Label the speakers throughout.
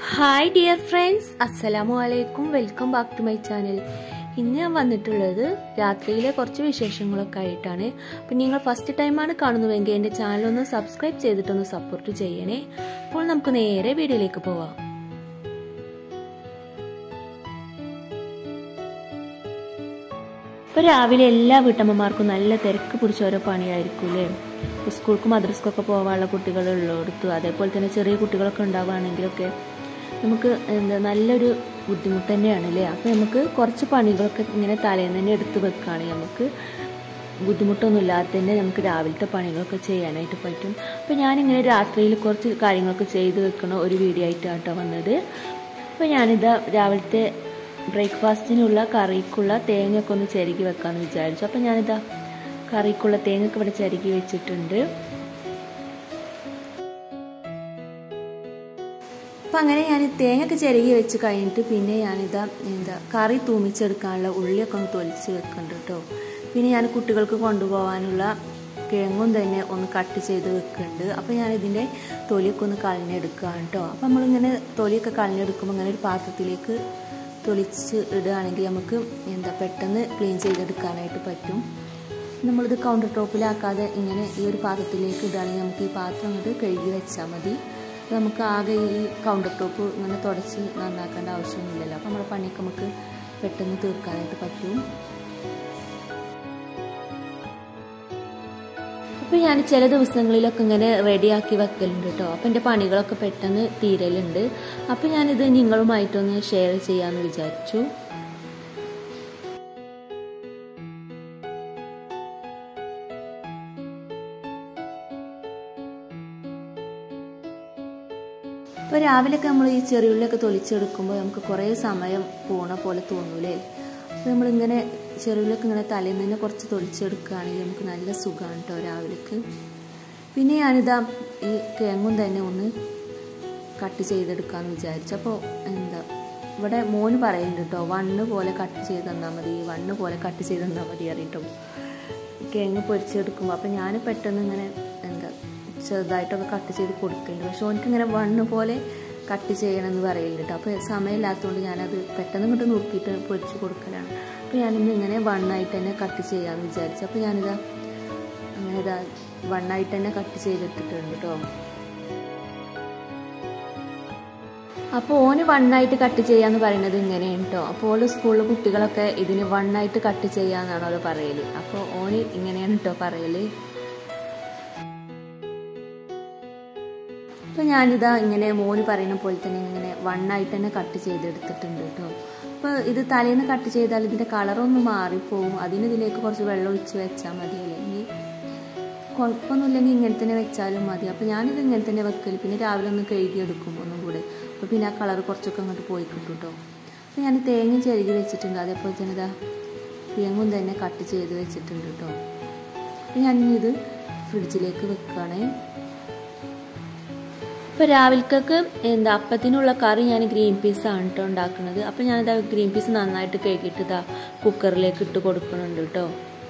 Speaker 1: hi dear friends അസ്സലാമു അലൈക്കും welcome back to my channel ഇന്ന് ഞാൻ വന്നിട്ടുള്ളത് രാത്രിയിലെ കുറച്ച് വിശേഷങ്ങളൊക്കെ ആയിട്ടാണ് അപ്പം നിങ്ങൾ ഫസ്റ്റ് ടൈമാണ് കാണുന്നതെങ്കിൽ എൻ്റെ ചാനൽ ഒന്ന് സബ്സ്ക്രൈബ് ചെയ്തിട്ടൊന്ന് സപ്പോർട്ട് ചെയ്യണേ അപ്പോൾ നമുക്ക് നേരെ വീഡിയോയിലേക്ക് പോവാം ഇപ്പോൾ രാവിലെ എല്ലാ വീട്ടമ്മമാർക്കും നല്ല തിരക്ക് പിടിച്ച ഓരോ പണിയായിരിക്കും അല്ലേ സ്കൂൾക്കും മദ്രസ്ക്കൊക്കെ പോകാനുള്ള കുട്ടികളുള്ളടത്ത് അതേപോലെ തന്നെ ചെറിയ കുട്ടികളൊക്കെ ഉണ്ടാവുകയാണെങ്കിലൊക്കെ നമുക്ക് എന്താ നല്ലൊരു ബുദ്ധിമുട്ട് തന്നെയാണ് അല്ലേ അപ്പോൾ നമുക്ക് കുറച്ച് പണികളൊക്കെ ഇങ്ങനെ തലേന്ന് തന്നെ എടുത്ത് വെക്കുകയാണെങ്കിൽ നമുക്ക് ബുദ്ധിമുട്ടൊന്നും ഇല്ലാതെ തന്നെ നമുക്ക് രാവിലത്തെ പണികളൊക്കെ ചെയ്യാനായിട്ട് പറ്റും അപ്പോൾ ഞാനിങ്ങനെ രാത്രിയിൽ കുറച്ച് കാര്യങ്ങളൊക്കെ ചെയ്ത് വെക്കണ ഒരു വീഡിയോ ആയിട്ടാണ് കേട്ടോ വന്നത് അപ്പോൾ ഞാനിത് രാവിലത്തെ ബ്രേക്ക്ഫാസ്റ്റിനുള്ള കറിക്കുള്ള തേങ്ങയൊക്കെ ഒന്ന് ചിരകി വെക്കാമെന്ന് വിചാരിച്ചു അപ്പോൾ ഞാനിതാ കറിക്കുള്ള തേങ്ങയൊക്കെ ഇവിടെ ചിരകി വെച്ചിട്ടുണ്ട് അപ്പം അങ്ങനെ ഞാൻ തേങ്ങയൊക്കെ ചിരകി വെച്ച് കഴിഞ്ഞിട്ട് പിന്നെ ഞാനിതാ എന്താ കറി തൂമിച്ചെടുക്കാനുള്ള ഉള്ളിയൊക്കെ ഒന്ന് തൊലിച്ച് വെക്കുന്നുണ്ട് കേട്ടോ പിന്നെ ഞാൻ കുട്ടികൾക്ക് കൊണ്ടുപോകാനുള്ള കിഴങ്ങും തന്നെ ഒന്ന് കട്ട് ചെയ്ത് വെക്കുന്നുണ്ട് അപ്പോൾ ഞാൻ ഇതിൻ്റെ തൊലിയൊക്കെ ഒന്ന് കളഞ്ഞെടുക്കുകയാണ് കേട്ടോ അപ്പോൾ നമ്മളിങ്ങനെ തൊലിയൊക്കെ കളഞ്ഞെടുക്കുമ്പോൾ ഇങ്ങനെ ഒരു പാത്രത്തിലേക്ക് തൊലിച്ച് ഇടുകയാണെങ്കിൽ നമുക്ക് എന്താ പെട്ടെന്ന് ക്ലീൻ ചെയ്തെടുക്കാനായിട്ട് പറ്റും നമ്മളിത് കൗണ്ടർ ടോപ്പിലാക്കാതെ ഇങ്ങനെ ഈ ഒരു പാത്രത്തിലേക്ക് ഇടുകയാണെങ്കിൽ നമുക്ക് ഈ പാത്രം അങ്ങോട്ട് കഴുകി വെച്ചാൽ മതി നമുക്ക് ആകെ ഈ കൗണ്ടർ ടോപ്പ് ഇങ്ങനെ തുടച്ച് നന്നാക്കേണ്ട ആവശ്യമൊന്നുമില്ലല്ലോ അപ്പോൾ നമ്മുടെ പണിയൊക്കെ നമുക്ക് പെട്ടെന്ന് തീർക്കാനായിട്ട് പറ്റും അപ്പോൾ ഞാൻ ചില ദിവസങ്ങളിലൊക്കെ ഇങ്ങനെ റെഡിയാക്കി വെക്കലുണ്ട് കേട്ടോ അപ്പോൾ എൻ്റെ പണികളൊക്കെ പെട്ടെന്ന് തീരലുണ്ട് അപ്പോൾ ഞാനിത് നിങ്ങളുമായിട്ടൊന്ന് ഷെയർ ചെയ്യാമെന്ന് വിചാരിച്ചു ഇപ്പോൾ രാവിലെയൊക്കെ നമ്മൾ ഈ ചെറിയുള്ളിയൊക്കെ തൊലിച്ചെടുക്കുമ്പോൾ നമുക്ക് കുറേ സമയം പോണ പോലെ തോന്നൂലേ അപ്പോൾ നമ്മളിങ്ങനെ ചെറുവിലൊക്കെ ഇങ്ങനെ തലേന്ന് തന്നെ കുറച്ച് തൊളിച്ചെടുക്കുകയാണെങ്കിൽ നമുക്ക് നല്ല സുഖമാണ് കേട്ടോ രാവിലേക്ക് പിന്നെ ഞാനിതാ ഈ കിഴങ്ങും തന്നെ ഒന്ന് കട്ട് ചെയ്തെടുക്കാമെന്ന് വിചാരിച്ചു അപ്പോൾ എന്താ ഇവിടെ മോന് പറയുന്നുണ്ട് കേട്ടോ വണ്ണ് പോലെ കട്ട് ചെയ്ത് തന്നാൽ മതി വണ്ണ് പോലെ കട്ട് ചെയ്ത് തന്നാൽ മതി അറിയട്ടോ കിഴങ്ങ് പൊരിച്ചെടുക്കുമ്പോൾ അപ്പോൾ ഞാൻ പെട്ടെന്ന് ഇങ്ങനെ എന്താ ചെറുതായിട്ടൊക്കെ കട്ട് ചെയ്ത് കൊടുക്കുന്നുണ്ട് പക്ഷെ ഓനിക്ക് ഇങ്ങനെ വണ്ണ് പോലെ കട്ട് ചെയ്യണമെന്ന് പറയുന്നുണ്ട് അപ്പോൾ സമയമില്ലാത്തതുകൊണ്ട് ഞാനത് പെട്ടെന്ന് ഇങ്ങോട്ട് നോക്കിയിട്ട് പൊരിച്ച് കൊടുക്കലാണ് അപ്പോൾ ഞാനിന്ന് ഇങ്ങനെ വണ്ണായിട്ട് തന്നെ കട്ട് ചെയ്യാമെന്ന് വിചാരിച്ചു അപ്പോൾ ഞാനിതാ അങ്ങനെ ഇതാ വണ്ണായിട്ട് തന്നെ കട്ട് ചെയ്തിട്ടിട്ടുണ്ട് കേട്ടോ അപ്പോൾ ഓന് വണ്ണായിട്ട് കട്ട് ചെയ്യാന്ന് പറയുന്നത് ഇങ്ങനെയാണ് കേട്ടോ അപ്പോൾ സ്കൂളിൽ കുട്ടികളൊക്കെ ഇതിന് വണ്ണായിട്ട് കട്ട് ചെയ്യാന്നാണ് അവർ പറയല് അപ്പോൾ ഓന് ഇങ്ങനെയാണ് കേട്ടോ പറയല് അപ്പോൾ ഞാനിതാ ഇങ്ങനെ മോന് പറയുന്ന പോലെ തന്നെ ഇങ്ങനെ വണ്ണായിട്ട് തന്നെ കട്ട് ചെയ്തെടുത്തിട്ടുണ്ട് കേട്ടോ അപ്പോൾ ഇത് തലേന്ന് കട്ട് ചെയ്താൽ ഇതിൻ്റെ കളറൊന്ന് മാറിപ്പോവും അതിന് ഇതിലേക്ക് കുറച്ച് വെള്ളം ഒഴിച്ച് വെച്ചാൽ മതി അല്ലെങ്കിൽ കുഴപ്പമൊന്നുമില്ലെങ്കിൽ ഇങ്ങനെ തന്നെ വെച്ചാലും മതി അപ്പോൾ ഞാനിത് ഇങ്ങനെ തന്നെ വെക്കൽ പിന്നെ രാവിലെ ഒന്ന് കഴുകിയെടുക്കും ഒന്നും കൂടെ അപ്പോൾ പിന്നെ ആ കളർ കുറച്ചൊക്കെ അങ്ങോട്ട് പോയി കിട്ടും കേട്ടോ അപ്പോൾ ഞാൻ തേങ്ങ ചെരുകി വെച്ചിട്ടുണ്ട് അതേപോലെ തന്നെ ഇതാ തേങ്ങും തന്നെ കട്ട് ചെയ്ത് വെച്ചിട്ടുണ്ട് കേട്ടോ അപ്പോൾ ഞാനിത് ഫ്രിഡ്ജിലേക്ക് വെക്കുകയാണേ ഇപ്പോൾ രാവിലത്തേക്ക് എന്താ അപ്പത്തിനുള്ള കറി ഞാൻ ഗ്രീൻ പീസാണ് കേട്ടോ ഉണ്ടാക്കുന്നത് അപ്പോൾ ഞാനിതാ ഗ്രീൻ പീസ് നന്നായിട്ട് കഴുകിയിട്ട് ഇതാ കുക്കറിലേക്ക് ഇട്ട് കൊടുക്കുന്നുണ്ട് കേട്ടോ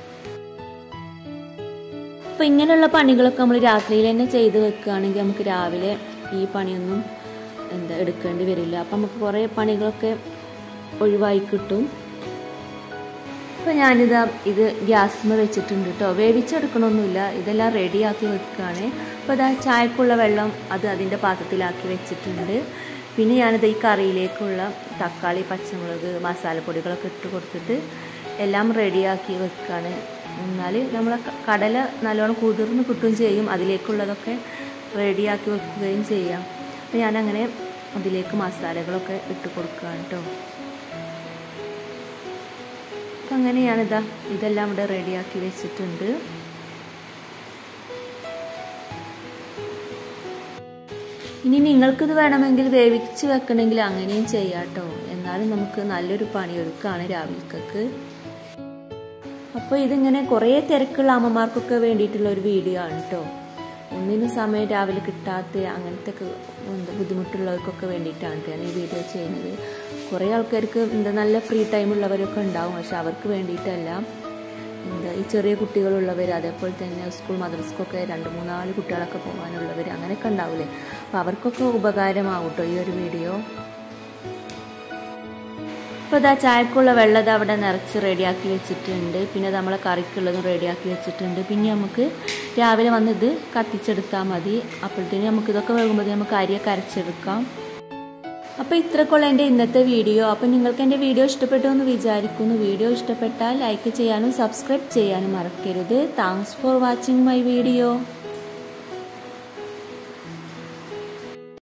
Speaker 1: അപ്പോൾ ഇങ്ങനെയുള്ള പണികളൊക്കെ നമ്മൾ രാത്രിയിൽ തന്നെ ചെയ്ത് വെക്കുകയാണെങ്കിൽ നമുക്ക് രാവിലെ ഈ പണിയൊന്നും എന്താ എടുക്കേണ്ടി വരില്ല അപ്പം നമുക്ക് കുറേ പണികളൊക്കെ ഒഴിവായി കിട്ടും അപ്പോൾ ഞാനിതാ ഇത് ഗ്യാസിൽ വെച്ചിട്ടുണ്ട് കേട്ടോ വേവിച്ചെടുക്കണമൊന്നുമില്ല ഇതെല്ലാം റെഡിയാക്കി വെക്കുകയാണ് അപ്പോൾ അതാ ചായക്കുള്ള വെള്ളം അത് അതിൻ്റെ പാത്രത്തിലാക്കി വെച്ചിട്ടുണ്ട് പിന്നെ ഞാനിത് ഈ കറിയിലേക്കുള്ള തക്കാളി പച്ചമുളക് മസാലപ്പൊടികളൊക്കെ ഇട്ട് കൊടുത്തിട്ട് എല്ലാം റെഡിയാക്കി വെക്കുകയാണ് എന്നാൽ നമ്മൾ കടല നല്ലോണം കുതിർന്ന് കിട്ടുകയും ചെയ്യും അതിലേക്കുള്ളതൊക്കെ റെഡിയാക്കി വെക്കുകയും ചെയ്യാം അപ്പോൾ ഞാനങ്ങനെ അതിലേക്ക് മസാലകളൊക്കെ ഇട്ട് കൊടുക്കുകയാണ് കേട്ടോ അപ്പം അങ്ങനെ ഞാനിതാ ഇതെല്ലാം ഇവിടെ റെഡിയാക്കി വെച്ചിട്ടുണ്ട് ഇനി നിങ്ങൾക്കിത് വേണമെങ്കിൽ വേവിച്ച് വെക്കണമെങ്കിൽ അങ്ങനെയും ചെയ്യാം കേട്ടോ എന്നാലും നമുക്ക് നല്ലൊരു പണിയൊരുക്കാണ് രാവിലേക്കൊക്കെ അപ്പോൾ ഇതിങ്ങനെ കുറേ തിരക്കുള്ള അമ്മമാർക്കൊക്കെ വേണ്ടിയിട്ടുള്ള ഒരു വീഡിയോ ആണ് കേട്ടോ ഒന്നിനും സമയം രാവിലെ കിട്ടാത്ത അങ്ങനത്തെ ഒക്കെ എന്താ ബുദ്ധിമുട്ടുള്ളവർക്കൊക്കെ വേണ്ടിയിട്ടാണ് ഞാൻ ഈ വീഡിയോ ചെയ്യുന്നത് കുറേ ആൾക്കാർക്ക് എന്താ നല്ല ഫ്രീ ടൈം ഉള്ളവരൊക്കെ ഉണ്ടാവും പക്ഷെ അവർക്ക് വേണ്ടിയിട്ടല്ല എന്താ ഈ ചെറിയ കുട്ടികളുള്ളവർ അതേപോലെ തന്നെ സ്കൂൾ മദ്രസ്ക്കൊക്കെ രണ്ട് മൂന്നാല് കുട്ടികളൊക്കെ പോകാനുള്ളവർ അങ്ങനെയൊക്കെ ഉണ്ടാവില്ലേ അപ്പോൾ അവർക്കൊക്കെ ഉപകാരമാവും കേട്ടോ ഈ ഒരു വീഡിയോ അപ്പോൾ ഇതാ ചായക്കുള്ള വെള്ളം ഇത് അവിടെ നിറച്ച് റെഡിയാക്കി വെച്ചിട്ടുണ്ട് പിന്നെ നമ്മളെ കറിക്കുള്ളതും റെഡിയാക്കി വെച്ചിട്ടുണ്ട് പിന്നെ നമുക്ക് രാവിലെ വന്ന് ഇത് കത്തിച്ചെടുത്താൽ മതി അപ്പോഴത്തേനും നമുക്ക് ഇതൊക്കെ വേകുമ്പോൾ നമുക്ക് അരിയൊക്കെ അരച്ചെടുക്കാം അപ്പോൾ ഇത്രക്കുള്ള എൻ്റെ ഇന്നത്തെ വീഡിയോ അപ്പോൾ നിങ്ങൾക്ക് എൻ്റെ വീഡിയോ ഇഷ്ടപ്പെട്ടു എന്ന് വിചാരിക്കുന്നു വീഡിയോ ഇഷ്ടപ്പെട്ടാൽ ലൈക്ക് ചെയ്യാനും സബ്സ്ക്രൈബ് ചെയ്യാനും മറക്കരുത് thanks for watching my video